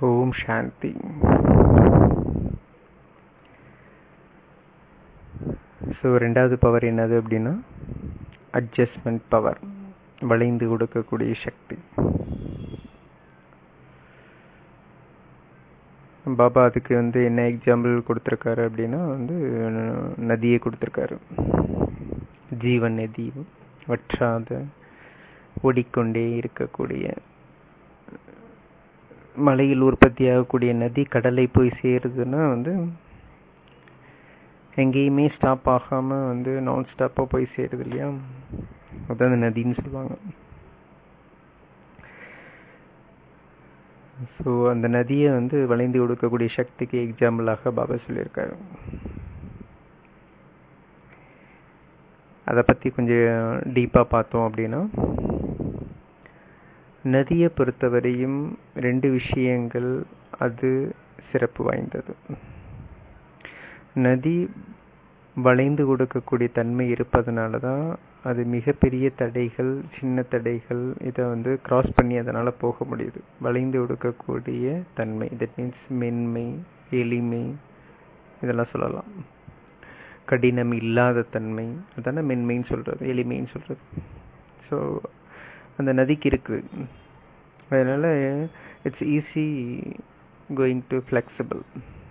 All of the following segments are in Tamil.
ஓம் சாந்தி ஸோ ரெண்டாவது பவர் என்னது அப்படின்னா அட்ஜஸ்ட்மெண்ட் பவர் வளைந்து கொடுக்கக்கூடிய சக்தி பாபா அதுக்கு வந்து என்ன எக்ஸாம்பிள் கொடுத்துருக்காரு அப்படின்னா வந்து நதியை கொடுத்துருக்காரு ஜீவன் நதி வற்றாத ஓடிக்கொண்டே இருக்கக்கூடிய மலையில் உற்பத்தியாகக்கூடிய நதி கடலை போய் சேருதுன்னா வந்து எங்கேயுமே ஸ்டாப் ஆகாம வந்து நான் ஸ்டாப்பா போய் சேருது இல்லையா அதான் அந்த நதின்னு சொல்லுவாங்க ஸோ அந்த நதியை வந்து வளைந்து கொடுக்கக்கூடிய சக்திக்கு எக்ஸாம்பிளாக பாபா சொல்லியிருக்காரு அதை பற்றி கொஞ்சம் டீப்பாக பார்த்தோம் அப்படின்னா நதியை பொறுத்தவரையும் ரெண்டு விஷயங்கள் அது சிறப்பு வாய்ந்தது நதி வளைந்து கொடுக்கக்கூடிய தன்மை இருப்பதனால தான் அது மிகப்பெரிய தடைகள் சின்ன தடைகள் இதை வந்து கிராஸ் பண்ணி அதனால் போக முடியுது வளைந்து கொடுக்கக்கூடிய தன்மை தட் மீன்ஸ் மென்மை எளிமை இதெல்லாம் சொல்லலாம் கடினம் இல்லாத தன்மை அதான மென்மைன்னு சொல்கிறது எளிமைன்னு சொல்கிறது ஸோ அந்த நதிக்கு இருக்குது அதனால் it's easy going to flexible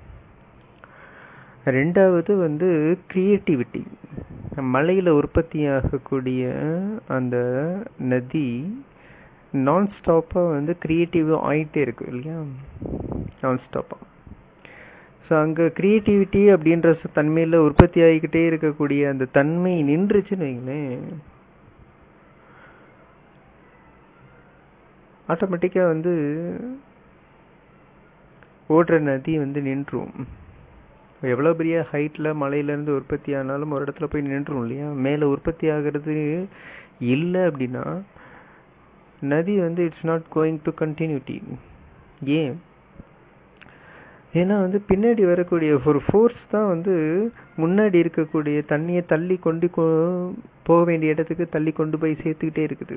ரெண்டாவது வந்து கிரியேட்டிவிட்டி மலையில் உற்பத்தியாகக்கூடிய அந்த நதி நான் ஸ்டாப்பாக வந்து க்ரியேட்டிவாக ஆகிட்டே இருக்கு இல்லையா நான் ஸ்டாப்பாக ஸோ அங்கே க்ரியேட்டிவிட்டி அப்படின்ற தன்மையில் உற்பத்தி ஆகிக்கிட்டே இருக்கக்கூடிய அந்த தன்மை நின்றுச்சுன்னு வைங்களேன் ஆட்டோமேட்டிக்காக வந்து ஓடுற நதி வந்து நின்றும் எவ்வளோ பெரிய ஹைட்டில் மலையிலேருந்து உற்பத்தி ஆனாலும் ஒரு இடத்துல போய் நின்றுரும் இல்லையா மேலே உற்பத்தி ஆகிறது இல்லை அப்படின்னா நதி வந்து it's not going to continuity ஏன் ஏன்னா வந்து பின்னாடி வரக்கூடிய ஒரு ஃபோர்ஸ் தான் வந்து முன்னாடி இருக்கக்கூடிய தண்ணியை தள்ளி கொண்டு போக வேண்டிய இடத்துக்கு தள்ளி கொண்டு போய் சேர்த்துக்கிட்டே இருக்குது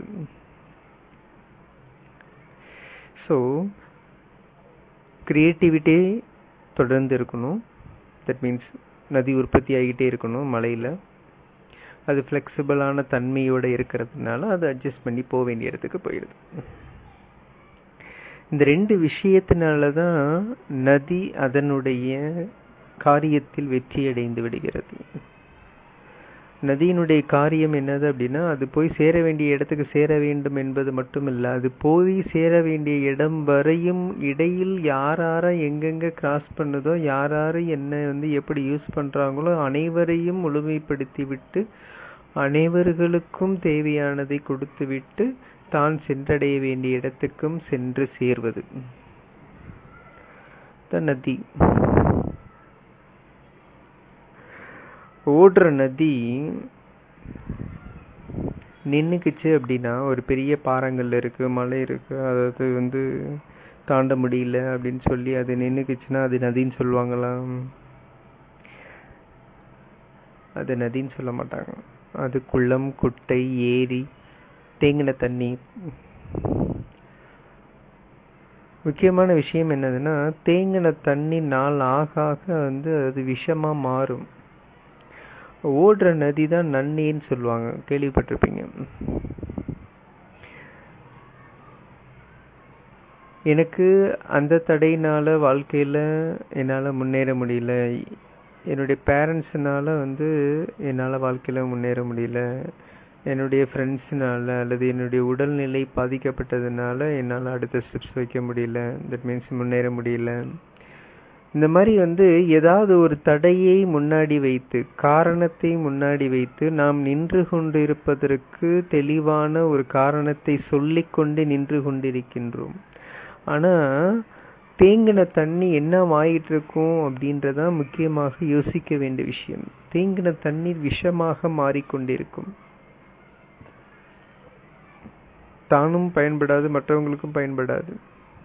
ஸோ க்ரியேட்டிவிட்டி தொடர்ந்து இருக்கணும் தட் மீன்ஸ் நதி உற்பத்தி ஆகிட்டே இருக்கணும் மலையில் அது ஃப்ளெக்சிபிளான தன்மையோடு இருக்கிறதுனால அதை அட்ஜஸ்ட் பண்ணி போக வேண்டிய இடத்துக்கு போயிடுது இந்த ரெண்டு விஷயத்தினால தான் நதி அதனுடைய காரியத்தில் வெற்றி அடைந்து விடுகிறது நதியினுடைய காரியம் என்னது அப்படின்னா அது போய் சேர வேண்டிய இடத்துக்கு சேர வேண்டும் என்பது மட்டும் இல்லை அது போய் சேர வேண்டிய இடம் வரையும் இடையில் யாரார எங்கெங்க கிராஸ் பண்ணுதோ யாராரு என்ன வந்து எப்படி யூஸ் பண்றாங்களோ அனைவரையும் முழுமைப்படுத்தி விட்டு அனைவர்களுக்கும் தேவையானதை கொடுத்து விட்டு தான் சென்றடைய வேண்டிய இடத்துக்கும் சென்று சேர்வது நதி ஓடுற நதி நின்றுக்குச்சு அப்படின்னா ஒரு பெரிய பாறங்கள் இருக்கு மலை இருக்கு அதாவது வந்து தாண்ட முடியல அப்படின்னு சொல்லி அது நின்றுக்குச்சுன்னா அது நதின்னு சொல்லுவாங்களாம் அது நதின்னு சொல்ல மாட்டாங்க அது குளம் குட்டை ஏரி தேங்கின தண்ணி முக்கியமான விஷயம் என்னதுன்னா தேங்கின தண்ணி நாள் ஆக ஆக வந்து அது விஷமா மாறும் ஓடுற நதி தான் நன்னின்னு சொல்லுவாங்க கேள்விப்பட்டிருப்பீங்க எனக்கு அந்த தடையினால வாழ்க்கையில என்னால் முன்னேற முடியல என்னுடைய பேரண்ட்ஸ்னால வந்து என்னால் வாழ்க்கையில் முன்னேற முடியல என்னுடைய ஃப்ரெண்ட்ஸ்னால அல்லது என்னுடைய உடல்நிலை பாதிக்கப்பட்டதுனால என்னால் அடுத்த ஸ்டெப்ஸ் வைக்க முடியல தட் மீன்ஸ் முன்னேற முடியல இந்த மாதிரி வந்து ஏதாவது ஒரு தடையை முன்னாடி வைத்து காரணத்தை முன்னாடி வைத்து நாம் நின்று கொண்டிருப்பதற்கு தெளிவான ஒரு காரணத்தை சொல்லிக்கொண்டு நின்று கொண்டிருக்கின்றோம் ஆனா தேங்கின தண்ணி என்ன ஆகிட்டு இருக்கும் அப்படின்றதான் முக்கியமாக யோசிக்க வேண்டிய விஷயம் தேங்கின தண்ணீர் விஷமாக மாறிக்கொண்டிருக்கும் தானும் பயன்படாது மற்றவங்களுக்கும் பயன்படாது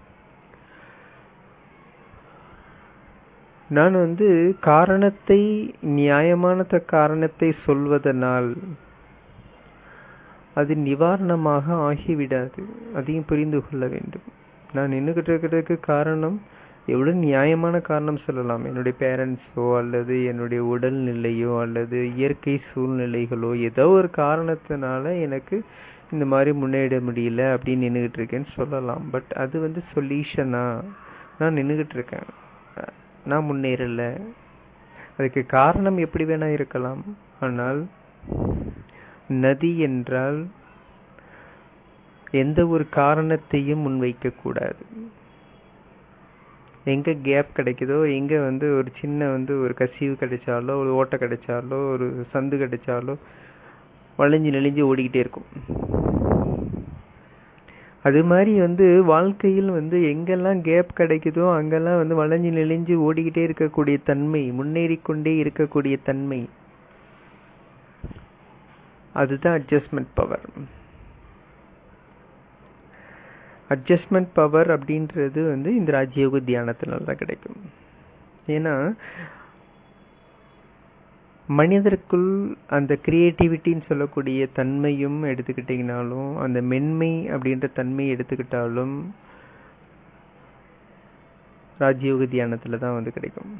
நான் வந்து காரணத்தை நியாயமான காரணத்தை சொல்வதனால் அது நிவாரணமாக ஆகிவிடாது அதையும் புரிந்து கொள்ள வேண்டும் நான் நின்றுகிட்டு இருக்கிறதுக்கு காரணம் எவ்வளவு நியாயமான காரணம் சொல்லலாம் என்னுடைய பேரண்ட்ஸோ அல்லது என்னுடைய உடல்நிலையோ அல்லது இயற்கை சூழ்நிலைகளோ ஏதோ ஒரு காரணத்தினால எனக்கு இந்த மாதிரி முன்னேற முடியல அப்படின்னு நின்றுகிட்டு இருக்கேன்னு சொல்லலாம் பட் அது வந்து சொல்யூஷனா நான் நின்றுகிட்டு இருக்கேன் நான் முன்னேறல அதுக்கு காரணம் எப்படி வேணா இருக்கலாம் ஆனால் நதி என்றால் எந்த ஒரு காரணத்தையும் முன்வைக்க கூடாது எங்க கேப் கிடைக்குதோ எங்க வந்து ஒரு சின்ன வந்து ஒரு கசிவு கிடைச்சாலோ ஒரு ஓட்டை கிடைச்சாலோ ஒரு சந்து கிடைச்சாலோ வளைஞ்சு நெளிஞ்சு ஓடிக்கிட்டே இருக்கும் அது மாதிரி வந்து வாழ்க்கையில் வந்து எங்கெல்லாம் கேப் கிடைக்குதோ அங்கெல்லாம் வந்து வளைஞ்சு நெளிஞ்சு ஓடிக்கிட்டே இருக்கக்கூடிய தன்மை முன்னேறிக்கொண்டே இருக்கக்கூடிய தன்மை அதுதான் அட்ஜஸ்ட்மெண்ட் பவர் அட்ஜஸ்ட்மெண்ட் பவர் அப்படின்றது வந்து இந்த ராஜயோக தியானத்தினால தான் கிடைக்கும் ஏன்னா மனிதருக்குள் அந்த கிரியேட்டிவிட்டின்னு சொல்லக்கூடிய தன்மையும் எடுத்துக்கிட்டிங்கனாலும் அந்த மென்மை அப்படின்ற தன்மையை எடுத்துக்கிட்டாலும் ராஜயோக தியானத்துல தான் வந்து கிடைக்கும்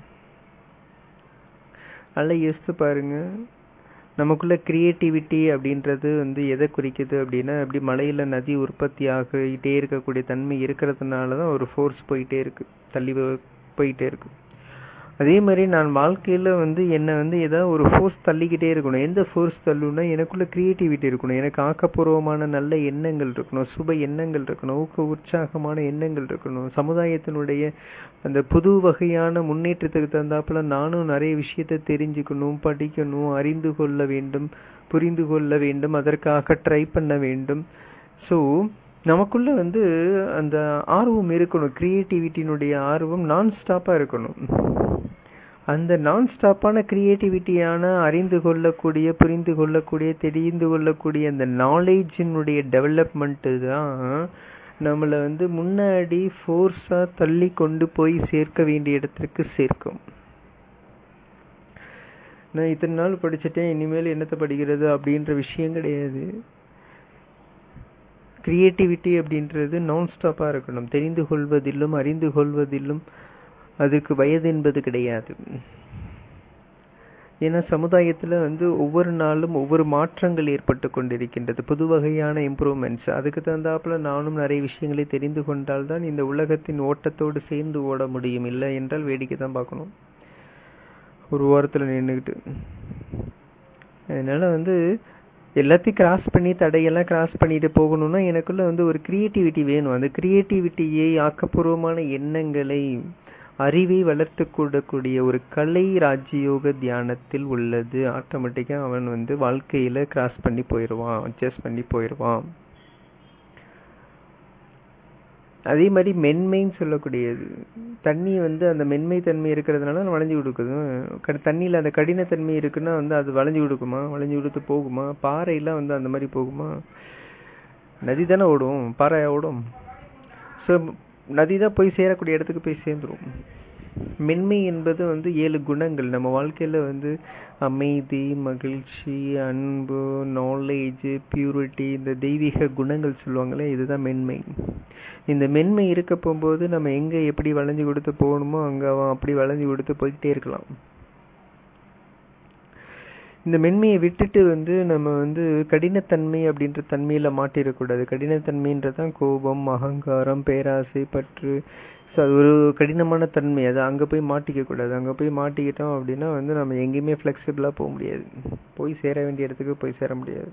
நல்லா யோசித்து பாருங்க நமக்குள்ள கிரியேட்டிவிட்டி அப்படின்றது வந்து எதை குறிக்குது அப்படின்னா அப்படி மலையில நதி உற்பத்தி ஆகிட்டே இருக்கக்கூடிய தன்மை இருக்கிறதுனால தான் ஒரு ஃபோர்ஸ் போயிட்டே இருக்கு தள்ளி போயிட்டே இருக்கு அதே மாதிரி நான் வாழ்க்கையில வந்து என்னை வந்து ஏதாவது ஒரு ஃபோர்ஸ் தள்ளிக்கிட்டே இருக்கணும் எந்த ஃபோர்ஸ் தள்ளுனா எனக்குள்ள கிரியேட்டிவிட்டி இருக்கணும் எனக்கு ஆக்கப்பூர்வமான நல்ல எண்ணங்கள் இருக்கணும் சுப எண்ணங்கள் இருக்கணும் ஊக்க உற்சாகமான எண்ணங்கள் இருக்கணும் சமுதாயத்தினுடைய அந்த புது வகையான முன்னேற்றத்துக்கு தந்தாப்புல நானும் நிறைய விஷயத்த தெரிஞ்சுக்கணும் படிக்கணும் அறிந்து கொள்ள வேண்டும் புரிந்து கொள்ள வேண்டும் அதற்காக ட்ரை பண்ண வேண்டும் ஸோ நமக்குள்ள வந்து அந்த ஆர்வம் இருக்கணும் கிரியேட்டிவிட்டியினுடைய ஆர்வம் நான் ஸ்டாப்பா இருக்கணும் அந்த நான் ஸ்டாப்பான கிரியேட்டிவிட்டியான அறிந்து கொள்ளக்கூடிய புரிந்து கொள்ளக்கூடிய தெரிந்து கொள்ளக்கூடிய அந்த நாலேஜினுடைய டெவலப்மெண்ட்டு தான் நம்மளை வந்து முன்னாடி ஃபோர்ஸா தள்ளி கொண்டு போய் சேர்க்க வேண்டிய இடத்திற்கு சேர்க்கும் நான் இத்தனை நாள் படிச்சுட்டேன் இனிமேல் என்னத்தை படிக்கிறது அப்படின்ற விஷயம் கிடையாது கிரியேட்டிவிட்டி அப்படின்றது நான் ஸ்டாப்பா இருக்கணும் தெரிந்து கொள்வதிலும் அறிந்து கொள்வதிலும் அதுக்கு வயது என்பது கிடையாது ஏன்னா சமுதாயத்துல வந்து ஒவ்வொரு நாளும் ஒவ்வொரு மாற்றங்கள் ஏற்பட்டு கொண்டிருக்கின்றது புது வகையான இம்ப்ரூவ்மெண்ட்ஸ் அதுக்கு தகுந்தாப்புல நானும் நிறைய விஷயங்களை தெரிந்து கொண்டால் தான் இந்த உலகத்தின் ஓட்டத்தோடு சேர்ந்து ஓட முடியும் இல்லை என்றால் வேடிக்கை தான் பார்க்கணும் ஒரு ஓரத்துல நின்றுக்கிட்டு அதனால வந்து எல்லாத்தையும் கிராஸ் பண்ணி தடையெல்லாம் கிராஸ் பண்ணிட்டு போகணும்னா எனக்குள்ள வந்து ஒரு கிரியேட்டிவிட்டி வேணும் அந்த கிரியேட்டிவிட்டியை ஆக்கப்பூர்வமான எண்ணங்களை அறிவை வளர்த்து கூடக்கூடிய ஒரு கலை ராஜயோக தியானத்தில் உள்ளது ஆட்டோமேட்டிக்கா அவன் வந்து வாழ்க்கையில கிராஸ் பண்ணி போயிடுவான் அட்ஜஸ்ட் பண்ணி போயிடுவான் அதே மாதிரி மென்மைன்னு சொல்லக்கூடியது தண்ணி வந்து அந்த மென்மை தன்மை இருக்கிறதுனால வளைஞ்சு கொடுக்குது தண்ணியில அந்த கடினத்தன்மை இருக்குன்னா வந்து அது வளைஞ்சு கொடுக்குமா வளைஞ்சு கொடுத்து போகுமா பாறையெல்லாம் வந்து அந்த மாதிரி போகுமா நதி தானே ஓடும் பாறை ஓடும் ஸோ நதி தான் போய் சேரக்கூடிய இடத்துக்கு போய் சேர்ந்துரும் மென்மை என்பது வந்து ஏழு குணங்கள் நம்ம வாழ்க்கையில வந்து அமைதி மகிழ்ச்சி அன்பு நாலேஜ் பியூரிட்டி இந்த தெய்வீக குணங்கள் சொல்லுவாங்களே இதுதான் மென்மை இந்த மென்மை இருக்க போகும்போது நம்ம எங்க எப்படி வளைஞ்சு கொடுத்து போகணுமோ அங்க அவன் அப்படி வளைஞ்சு கொடுத்து போய்கிட்டே இருக்கலாம் இந்த மென்மையை விட்டுட்டு வந்து நம்ம வந்து கடினத்தன்மை அப்படின்ற தன்மையில மாட்டிடக்கூடாது கடினத்தன்மைன்றதான் கோபம் அகங்காரம் பேராசை பற்று ஸோ அது ஒரு கடினமான தன்மை அது அங்கே போய் மாட்டிக்க கூடாது அங்கே போய் மாட்டிக்கிட்டோம் அப்படின்னா வந்து நம்ம எங்கேயுமே ஃப்ளெக்சிபிளாக போக முடியாது போய் சேர வேண்டிய இடத்துக்கு போய் சேர முடியாது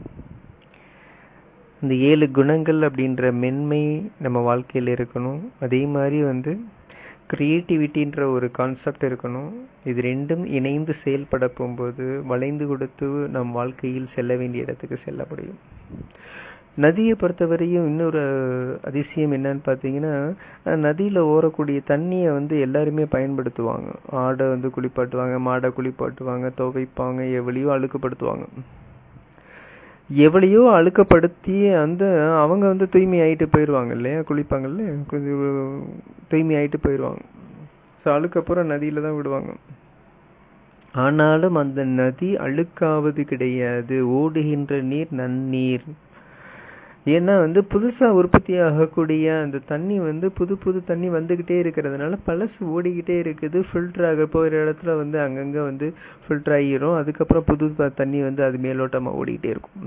இந்த ஏழு குணங்கள் அப்படின்ற மென்மை நம்ம வாழ்க்கையில் இருக்கணும் அதே மாதிரி வந்து கிரியேட்டிவிட்டின்ற ஒரு கான்செப்ட் இருக்கணும் இது ரெண்டும் இணைந்து செயல்பட போகும்போது வளைந்து கொடுத்து நம் வாழ்க்கையில் செல்ல வேண்டிய இடத்துக்கு செல்ல முடியும் நதியை பொறுத்தவரையும் இன்னொரு அதிசயம் என்னன்னு பார்த்தீங்கன்னா நதியில் ஓடக்கூடிய தண்ணியை வந்து எல்லாருமே பயன்படுத்துவாங்க ஆடை வந்து குளிப்பாட்டுவாங்க மாடை குளிப்பாட்டுவாங்க துவைப்பாங்க எவ்வளையோ அழுக்குப்படுத்துவாங்க எவ்வளையோ அழுக்கப்படுத்தி அந்த அவங்க வந்து தூய்மை ஆயிட்டு போயிடுவாங்க இல்லையா குளிப்பாங்கல்ல கொஞ்சம் தூய்மை ஆயிட்டு போயிடுவாங்க ஸோ அழுக்கப்புறம் நதியில தான் விடுவாங்க ஆனாலும் அந்த நதி அழுக்காவது கிடையாது ஓடுகின்ற நீர் நன்னீர் ஏன்னா வந்து புதுசா உற்பத்தி ஆகக்கூடிய அந்த தண்ணி வந்து புது புது தண்ணி வந்துகிட்டே இருக்கிறதுனால பழசு ஓடிக்கிட்டே இருக்குது ஃபில்டர் ஆக போகிற இடத்துல வந்து அங்கங்க வந்து ஃபில்டர் ஆகிரும் அதுக்கப்புறம் புது ப- தண்ணி வந்து அது மேலோட்டமா ஓடிக்கிட்டே இருக்கும்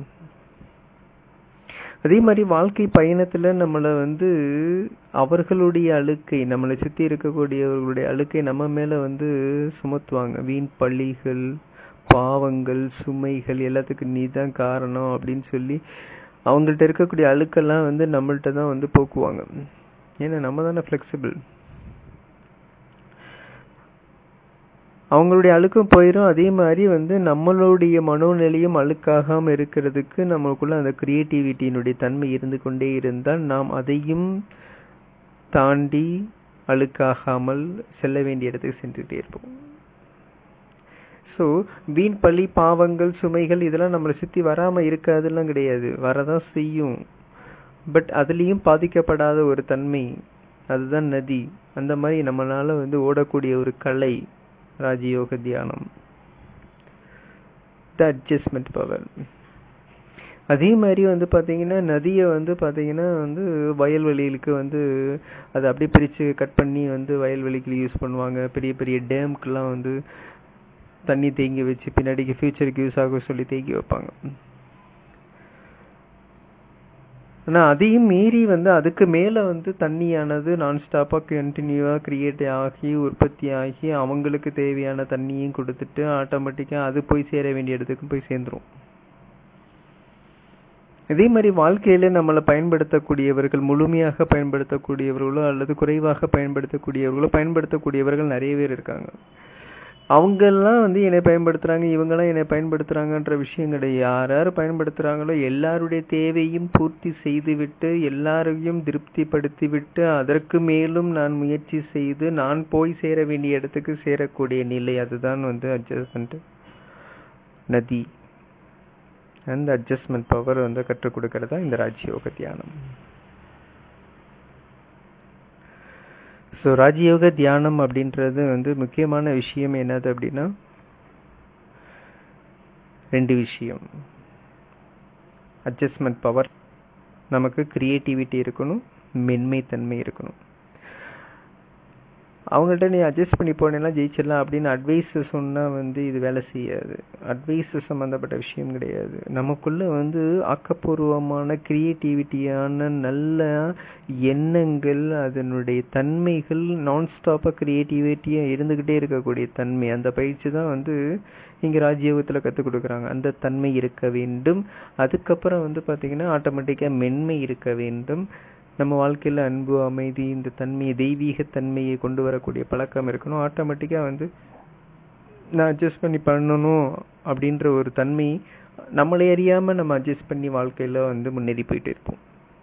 அதே மாதிரி வாழ்க்கை பயணத்துல நம்மள வந்து அவர்களுடைய அழுக்கை நம்மளை சுத்தி இருக்கக்கூடியவர்களுடைய அழுக்கை நம்ம மேல வந்து சுமத்துவாங்க வீண் பழிகள் பாவங்கள் சுமைகள் எல்லாத்துக்கும் நீ தான் காரணம் அப்படின்னு சொல்லி அவங்கள்ட்ட இருக்கக்கூடிய அழுக்கெல்லாம் வந்து நம்மள்ட்ட தான் வந்து போக்குவாங்க ஏன்னா நம்ம தானே ஃப்ளெக்சிபிள் அவங்களுடைய அழுக்கும் போயிடும் அதே மாதிரி வந்து நம்மளுடைய மனோநிலையும் அழுக்காகாம இருக்கிறதுக்கு நமக்குள்ள அந்த கிரியேட்டிவிட்டியினுடைய தன்மை இருந்து கொண்டே இருந்தால் நாம் அதையும் தாண்டி அழுக்காகாமல் செல்ல வேண்டிய இடத்துக்கு சென்றுட்டே இருப்போம் ஸோ வீண் பழி பாவங்கள் சுமைகள் இதெல்லாம் நம்மளை சுத்தி வராம இருக்காதுலாம் கிடையாது வரதான் செய்யும் பட் அதுலயும் பாதிக்கப்படாத ஒரு தன்மை அதுதான் நதி அந்த மாதிரி நம்மளால வந்து ஓடக்கூடிய ஒரு கலை ராஜயோக தியானம் த அட்ஜஸ்ட்மெண்ட் பவர் அதே மாதிரி வந்து பாத்தீங்கன்னா நதியை வந்து பாத்தீங்கன்னா வந்து வயல்வெளிகளுக்கு வந்து அதை அப்படியே பிரிச்சு கட் பண்ணி வந்து வயல்வெளிக்கு யூஸ் பண்ணுவாங்க பெரிய பெரிய டேம்க்குலாம் வந்து தண்ணி தேங்கி வச்சு பின்னாடிக்கு ஃபியூச்சருக்கு யூஸ் ஆகும் சொல்லி தேங்கி வைப்பாங்க ஆனா அதையும் மீறி வந்து அதுக்கு மேல வந்து தண்ணியானது நான் ஸ்டாப்பா கண்டினியூவா கிரியேட் ஆகி உற்பத்தி ஆகி அவங்களுக்கு தேவையான தண்ணியும் கொடுத்துட்டு ஆட்டோமேட்டிக்கா அது போய் சேர வேண்டிய இடத்துக்கு போய் சேர்ந்துரும் இதே மாதிரி வாழ்க்கையில நம்மளை பயன்படுத்தக்கூடியவர்கள் முழுமையாக பயன்படுத்தக்கூடியவர்களோ அல்லது குறைவாக பயன்படுத்தக்கூடியவர்களோ பயன்படுத்தக்கூடியவர்கள் நிறைய பேர் இருக்காங்க அவங்கெல்லாம் வந்து என்னை பயன்படுத்துறாங்க இவங்கெல்லாம் என்னை பயன்படுத்துறாங்கன்ற விஷயம் கிடையாது யார் யார் பயன்படுத்துறாங்களோ எல்லாருடைய தேவையும் பூர்த்தி செய்துவிட்டு எல்லாரையும் திருப்திப்படுத்தி விட்டு அதற்கு மேலும் நான் முயற்சி செய்து நான் போய் சேர வேண்டிய இடத்துக்கு சேரக்கூடிய நிலை அதுதான் வந்து அட்ஜஸ்ட்மெண்ட் நதி அந்த அட்ஜஸ்ட்மெண்ட் பவர் வந்து கற்றுக் கொடுக்கறதா இந்த ராஜயோக தியானம் ஸோ ராஜயோக தியானம் அப்படின்றது வந்து முக்கியமான விஷயம் என்னது அப்படின்னா ரெண்டு விஷயம் அட்ஜஸ்ட்மெண்ட் பவர் நமக்கு கிரியேட்டிவிட்டி இருக்கணும் மென்மைத்தன்மை இருக்கணும் அவங்கள்ட்ட நீ அட்ஜஸ்ட் பண்ணி போனேன்னா ஜெயிச்சிடலாம் அப்படின்னு அட்வைஸ் சொன்னா வந்து இது வேலை செய்யாது அட்வைஸ் சம்பந்தப்பட்ட விஷயம் கிடையாது நமக்குள்ள வந்து ஆக்கப்பூர்வமான கிரியேட்டிவிட்டியான நல்ல எண்ணங்கள் அதனுடைய தன்மைகள் நான் ஸ்டாப்பா கிரியேட்டிவிட்டியா இருந்துகிட்டே இருக்கக்கூடிய தன்மை அந்த பயிற்சி தான் வந்து இங்க ராஜ்யோகத்துல கத்துக் கொடுக்குறாங்க அந்த தன்மை இருக்க வேண்டும் அதுக்கப்புறம் வந்து பாத்தீங்கன்னா ஆட்டோமேட்டிக்கா மென்மை இருக்க வேண்டும் நம்ம வாழ்க்கையில அன்பு அமைதி இந்த தன்மையை தெய்வீக தன்மையை கொண்டு வரக்கூடிய பழக்கம் இருக்கணும் ஆட்டோமேட்டிக்கா வந்து நான் அட்ஜஸ்ட் பண்ணி பண்ணணும் அப்படின்ற ஒரு தன்மை நம்மளை அறியாம நம்ம அட்ஜஸ்ட் பண்ணி வாழ்க்கையில வந்து முன்னேறி போயிட்டு இருப்போம்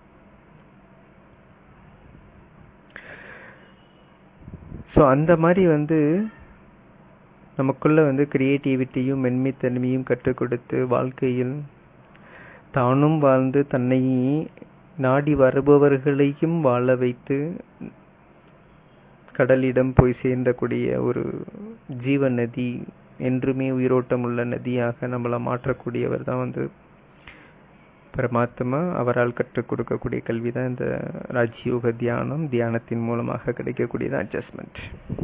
ஸோ அந்த மாதிரி வந்து நமக்குள்ள வந்து கிரியேட்டிவிட்டியும் மென்மைத்தன்மையும் கற்றுக் கொடுத்து வாழ்க்கையில் தானும் வாழ்ந்து தன்னை நாடி வருபவர்களையும் வாழ வைத்து கடலிடம் போய் சேர்ந்தக்கூடிய ஒரு ஜீவ நதி என்றுமே உயிரோட்டம் உள்ள நதியாக நம்மளை மாற்றக்கூடியவர் தான் வந்து பரமாத்மா அவரால் கற்றுக் கொடுக்கக்கூடிய கல்வி தான் இந்த ராஜ்யோக தியானம் தியானத்தின் மூலமாக கிடைக்கக்கூடியது அட்ஜஸ்ட்மெண்ட்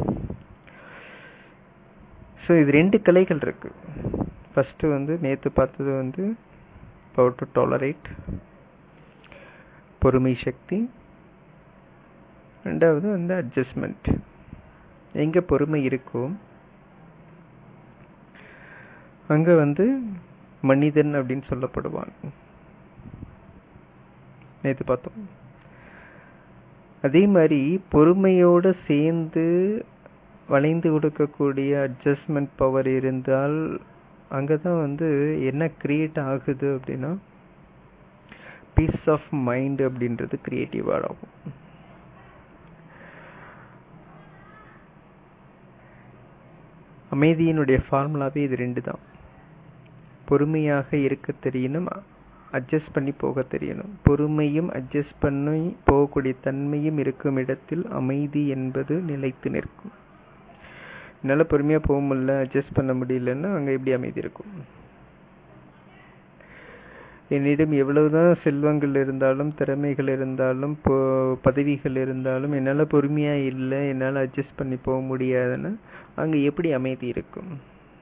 ஸோ இது ரெண்டு கலைகள் இருக்கு ஃபர்ஸ்ட் வந்து நேத்து பார்த்தது வந்து பவர் டு டாலரேட் பொறுமை சக்தி ரெண்டாவது வந்து அட்ஜஸ்ட்மெண்ட் எங்க பொறுமை இருக்கோ அங்க வந்து மனிதன் அப்படின்னு சொல்லப்படுவான் நேத்து பார்த்தோம் அதே மாதிரி பொறுமையோட சேர்ந்து வளைந்து கொடுக்கக்கூடிய அட்ஜஸ்ட்மெண்ட் பவர் இருந்தால் அங்கதான் வந்து என்ன கிரியேட் ஆகுது அப்படின்னா பீஸ் ஆஃப் மைண்ட் அப்படின்றது கிரியேட்டிவா ஆகும் அமைதியினுடைய ஃபார்முலாவே இது ரெண்டு தான் பொறுமையாக இருக்க தெரியணும் அட்ஜஸ்ட் பண்ணி போக தெரியணும் பொறுமையும் அட்ஜஸ்ட் பண்ணி போகக்கூடிய தன்மையும் இருக்கும் இடத்தில் அமைதி என்பது நிலைத்து நிற்கும் என்னால பொறுமையா போக முடியல அட்ஜஸ்ட் பண்ண முடியலன்னா அங்க எப்படி அமைதி இருக்கும் என்னிடம் எவ்வளவுதான் செல்வங்கள் இருந்தாலும் திறமைகள் இருந்தாலும் பதவிகள் இருந்தாலும் என்னால் பொறுமையா இல்லை என்னால் அட்ஜஸ்ட் பண்ணி போக முடியாதுன்னா அங்க எப்படி அமைதி இருக்கும்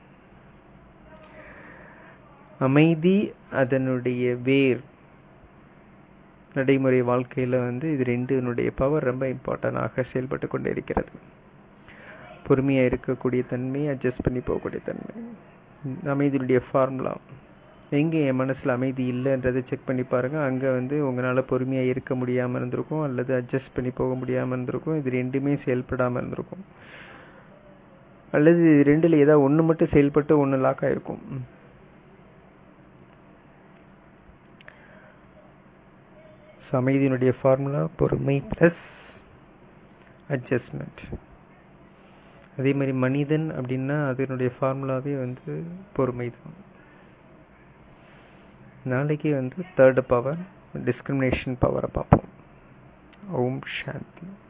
அமைதி அதனுடைய வேர் நடைமுறை வாழ்க்கையில வந்து இது ரெண்டுனுடைய பவர் ரொம்ப இம்பார்ட்டன்டாக செயல்பட்டு கொண்டே இருக்கிறது பொறுமையா இருக்கக்கூடிய தன்மை அட்ஜஸ்ட் பண்ணி போகக்கூடிய தன்மை அமைதியுடைய ஃபார்முலா எங்க என் மனசுல அமைதி இல்லைன்றதை செக் பண்ணி பாருங்க அங்க வந்து உங்களால பொறுமையா இருக்க முடியாம இருந்திருக்கும் அல்லது அட்ஜஸ்ட் பண்ணி போக முடியாம இருந்திருக்கும் இது ரெண்டுமே செயல்படாம இருந்திருக்கும் அல்லது ரெண்டுல ஏதாவது ஒண்ணு மட்டும் செயல்பட்டு ஒண்ணு லாக் ஆயிருக்கும் அமைதியினுடைய ஃபார்முலா பொறுமை பிளஸ் அட்ஜஸ்ட்மெண்ட் அதே மாதிரி மனிதன் அப்படின்னா அதனுடைய ஃபார்முலாவே வந்து பொறுமை தான் நாளைக்கு வந்து தேர்டு பவர் டிஸ்கிரிமினேஷன் பவரை பார்ப்போம் ஓம் சாந்தி